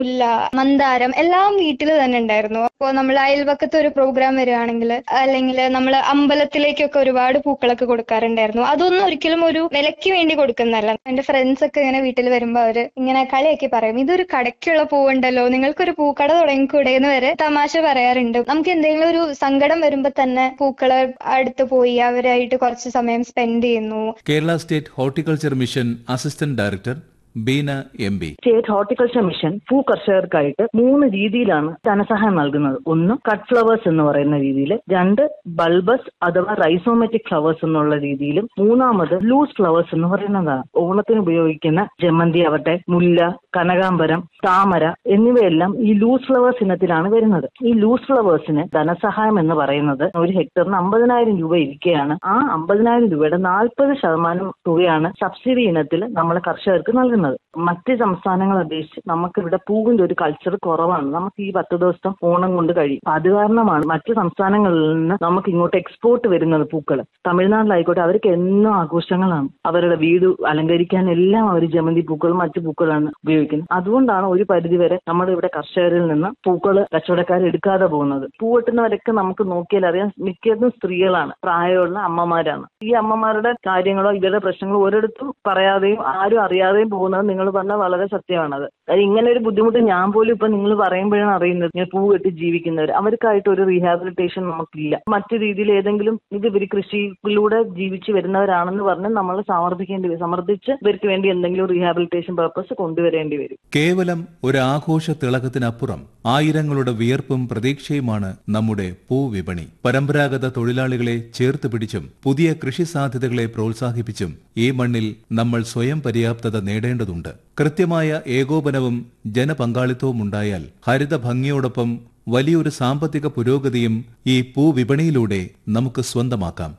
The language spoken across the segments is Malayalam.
മുല്ല മന്ദാരം എല്ലാം വീട്ടിൽ തന്നെ ഉണ്ടായിരുന്നു അപ്പോൾ നമ്മൾ അയൽവക്കത്ത് ഒരു പ്രോഗ്രാം വരികയാണെങ്കിൽ അല്ലെങ്കിൽ നമ്മൾ അമ്പലത്തിലേക്കൊക്കെ ഒരുപാട് പൂക്കളൊക്കെ കൊടുക്കാറുണ്ടായിരുന്നു അതൊന്നും ഒരിക്കലും ഒരു വിലയ്ക്ക് വേണ്ടി കൊടുക്കുന്നതല്ല എന്റെ ഫ്രണ്ട്സ് ഒക്കെ ഇങ്ങനെ വീട്ടിൽ വരുമ്പോൾ അവര് ഇങ്ങനെ കളിയാക്കി പറയും ഇതൊരു കടയ്ക്കുള്ള പൂവുണ്ടല്ലോ നിങ്ങൾക്കൊരു പൂക്കട തുടങ്ങിക്കൂടെ എന്ന് വരെ തമാശ പറയാറുണ്ട് നമുക്ക് എന്തെങ്കിലും ഒരു സങ്കടം വരുമ്പോ തന്നെ പൂക്കളെ അടുത്ത് പോയി അവരായിട്ട് കുറച്ച് സമയം സ്പെൻഡ് ചെയ്യുന്നു Kerala state horticulture mission assistant director Beena M B state horticulture mission ഭൂ കർഷകർക്കായിട്ട് മൂന്ന് രീതിയിലാണ് ധനസഹായം നൽകുന്നത് ഒന്ന് കട്ട് ഫ്ലവേഴ്സ് എന്ന് പറയുന്ന രീതിയിൽ രണ്ട് ബൾബസ് അഥവാ റൈസോമെറ്റിക് ഫ്ലവേഴ്സ് എന്നുള്ള രീതിയിലും മൂന്നാമത് ലൂസ് ഫ്ലവേഴ്സ് എന്ന് പറയുന്നതാണ് ഓണത്തിന് ഉപയോഗിക്കുന്ന ജമന്തി ആവട്ടെ മുല്ല കനകാംബരം താമര എന്നിവയെല്ലാം ഈ ലൂസ് ഫ്ലവേഴ്സ് ഇനത്തിലാണ് വരുന്നത് ഈ ലൂസ് ഫ്ലവേഴ്സിന് ധനസഹായം എന്ന് പറയുന്നത് ഒരു ഹെക്ടറിന് അമ്പതിനായിരം രൂപ ഇരിക്കുകയാണ് ആ അമ്പതിനായിരം രൂപയുടെ നാൽപ്പത് ശതമാനം തുകയാണ് സബ്സിഡി ഇനത്തിൽ നമ്മൾ കർഷകർക്ക് നൽകുന്നത് മറ്റ് സംസ്ഥാനങ്ങളെ അപേക്ഷിച്ച് നമുക്ക് ഇവിടെ പൂവിന്റെ ഒരു കൾച്ചർ കുറവാണ് നമുക്ക് ഈ പത്ത് ദിവസം ഓണം കൊണ്ട് കഴിയും അത് കാരണമാണ് മറ്റ് സംസ്ഥാനങ്ങളിൽ നിന്ന് നമുക്ക് ഇങ്ങോട്ട് എക്സ്പോർട്ട് വരുന്നത് പൂക്കൾ തമിഴ്നാട്ടിലായിക്കോട്ടെ അവർക്ക് എന്നും ആഘോഷങ്ങളാണ് അവരുടെ വീട് അലങ്കരിക്കാൻ എല്ലാം അവർ ജമന്തി പൂക്കളും മറ്റു പൂക്കളാണ് ഉപയോഗിക്കുന്നത് അതുകൊണ്ടാണ് ഒരു പരിധിവരെ നമ്മുടെ ഇവിടെ കർഷകരിൽ നിന്ന് പൂക്കൾ കച്ചവടക്കാർ എടുക്കാതെ പോകുന്നത് പൂവെട്ടുന്നവരൊക്കെ നമുക്ക് നോക്കിയാൽ അറിയാം മിക്കതും സ്ത്രീകളാണ് പ്രായമുള്ള അമ്മമാരാണ് ഈ അമ്മമാരുടെ കാര്യങ്ങളോ ഇവരുടെ പ്രശ്നങ്ങളോ ഒരിടത്തും പറയാതെയും ആരും അറിയാതെയും പോകുന്നത് നിങ്ങൾ പറഞ്ഞാൽ വളരെ സത്യമാണത് കാര്യം ഇങ്ങനെ ഒരു ബുദ്ധിമുട്ട് ഞാൻ പോലും ഇപ്പൊ നിങ്ങൾ പറയുമ്പോഴാണ് അറിയുന്നത് ഇങ്ങനെ പൂ കെട്ടി ജീവിക്കുന്നവർ അവർക്കായിട്ട് ഒരു റീഹാബിലിറ്റേഷൻ നമുക്കില്ല മറ്റു രീതിയിൽ ഏതെങ്കിലും ഇത് ഇവർ കൃഷിയിലൂടെ ജീവിച്ച് വരുന്നവരാണെന്ന് പറഞ്ഞ് നമ്മൾ സമർപ്പിക്കേണ്ടി വരും സമർപ്പിച്ച് ഇവർക്ക് വേണ്ടി എന്തെങ്കിലും റീഹാബിലിറ്റേഷൻ പർപ്പസ് കൊണ്ടുവരേണ്ടി വരും കേവലം ഒരു ആഘോഷ തിളക്കത്തിനപ്പുറം ആയിരങ്ങളുടെ വിയർപ്പും പ്രതീക്ഷയുമാണ് നമ്മുടെ പൂവിപണി പരമ്പരാഗത തൊഴിലാളികളെ ചേർത്ത് പിടിച്ചും പുതിയ കൃഷി സാധ്യതകളെ പ്രോത്സാഹിപ്പിച്ചും ഈ മണ്ണിൽ നമ്മൾ സ്വയം പര്യാപ്തത നേടേണ്ടതുണ്ട് കൃത്യമായ ഏകോപനവും ജനപങ്കാളിത്തവും ഉണ്ടായാൽ ഹരിത ഭംഗിയോടൊപ്പം വലിയൊരു സാമ്പത്തിക പുരോഗതിയും ഈ പൂവിപണിയിലൂടെ നമുക്ക് സ്വന്തമാക്കാം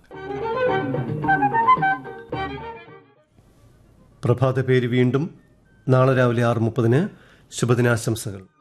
പ്രഭാത പേര് വീണ്ടും നാളെ രാവിലെ ആറ് മുപ്പതിന് ശുഭദിനാശംസകൾ